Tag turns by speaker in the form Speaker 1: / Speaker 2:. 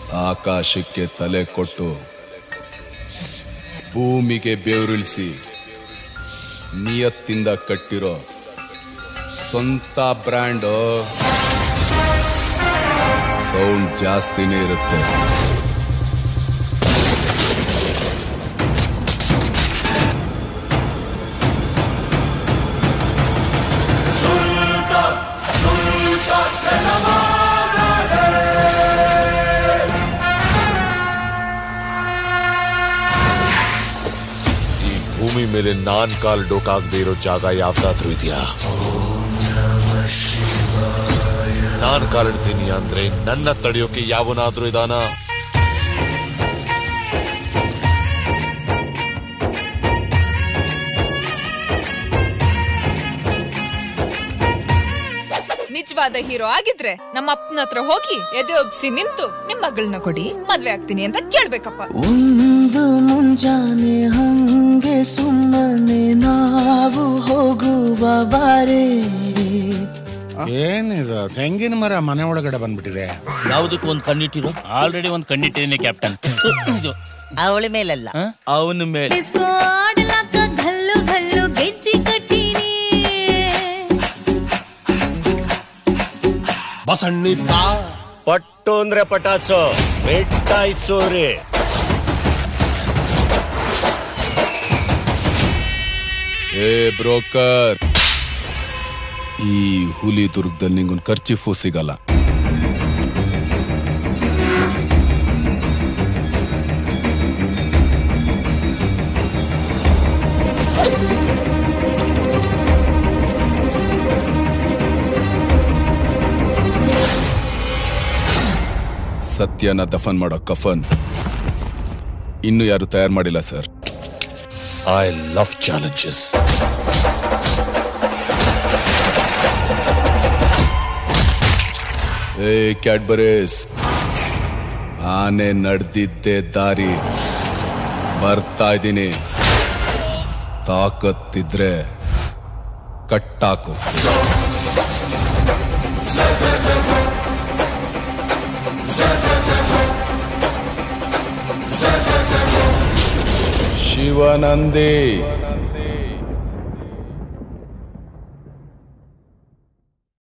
Speaker 1: ಆಕಾಶಕ್ಕೆ ತಲೆ ಕೊಟ್ಟು ಭೂಮಿಗೆ ಬೆವರಿಳಿಸಿ ನಿಯತ್ತಿಂದ ಕಟ್ಟಿರೋ ಸ್ವಂತ ಬ್ರ್ಯಾಂಡ್ ಸೌಂಡ್ ಜಾಸ್ತಿನೇ ಇರುತ್ತೆ
Speaker 2: ಈ ಭೂಮಿ ಮೇಲೆ ನಾನ್ ಕಾಲ್ ಡೋಕಾಗದೆ ಇರೋ ಜಾಗ ಯಾವ್ದಾದ್ರೂ ಇದೆಯಾ ನಾನ್ ಕಾಲಿಡ್ತೀನಿ ಅಂದ್ರೆ ನನ್ನ ತಡೆಯೋಕೆ ಯಾವನಾದ್ರೂ ಇದಾನ
Speaker 3: ನಿಜವಾದ ಹೀರೋ ಆಗಿದ್ರೆ ನಮ್ಮ ಅಪ್ಪನ ಹತ್ರ ಹೋಗಿ ಎದೆ ಒಪ್ಸಿ ನಿಂತು ನಿಮ್ ಮಗಳನ್ನ ಕೊಡಿ ಮದ್ವೆ ಆಗ್ತೀನಿ ಅಂತ ಕೇಳ್ಬೇಕಪ್ಪ
Speaker 4: ಒಂದು ಮುಂಜಾನೆ ಹಂಗೆ ಸುಮ್ಮನೆ ನಾವು ಹೋಗುವ ಬಾರೆ
Speaker 5: ಏನಿದು ತೆಂಗಿನ ಮರ ಮನೆ ಒಳಗಡೆ ಬಂದ್ಬಿಟ್ಟಿದೆ
Speaker 6: ಯಾವುದಕ್ಕೂ ಒಂದು ಕಣ್ಣಿಟ್ಟಿರೋ
Speaker 7: ಆಲ್ರೆಡಿ ಒಂದು ಕಣ್ಣಿಟ್ಟಿದ್ದೀನಿ ಕ್ಯಾಪ್ಟನ್
Speaker 4: ಅವಳ ಮೇಲಲ್ಲ
Speaker 6: ಅವನ ಮೇಲೆ
Speaker 8: ಡಿಸ್ಕೋ ಆಡ್ಲಾಕ ಘಲ್ಲು ಘಲ್ಲು ಗೆಜ್ಜಿ ಕಟ್ಟೀನಿ
Speaker 7: ಬಸಣ್ಣಿದ್ದ
Speaker 6: ಪಟ್ಟು ಅಂದ್ರೆ ಪಟಾಸು ಬೆಟ್ಟಾಯ್ಸೋರಿ
Speaker 1: ಏ ಬ್ರೋಕರ್ ಈ ಹುಲಿ ದುರ್ಗದಲ್ಲಿ ನಿಂಗೊಂದು ಖರ್ಚಿಫು ಸಿಗಲ್ಲ ಸತ್ಯನ ದಫನ್ ಮಾಡೋ ಕಫನ್ ಇನ್ನು ಯಾರು ತಯಾರು ಮಾಡಿಲ್ಲ ಸರ್
Speaker 2: ಐ ಲವ್ ಚಾಲೆಂಜಸ್
Speaker 1: ಏ ಕ್ಯಾಡ್ಬರೀಸ್ ಆನೆ ನಡೆದಿದ್ದೆ ದಾರಿ ಬರ್ತಾ ಇದ್ದೀನಿ ತಾಕತ್ತಿದ್ರೆ ಕಟ್ಟಾಕು ಶಿವನಂದಿ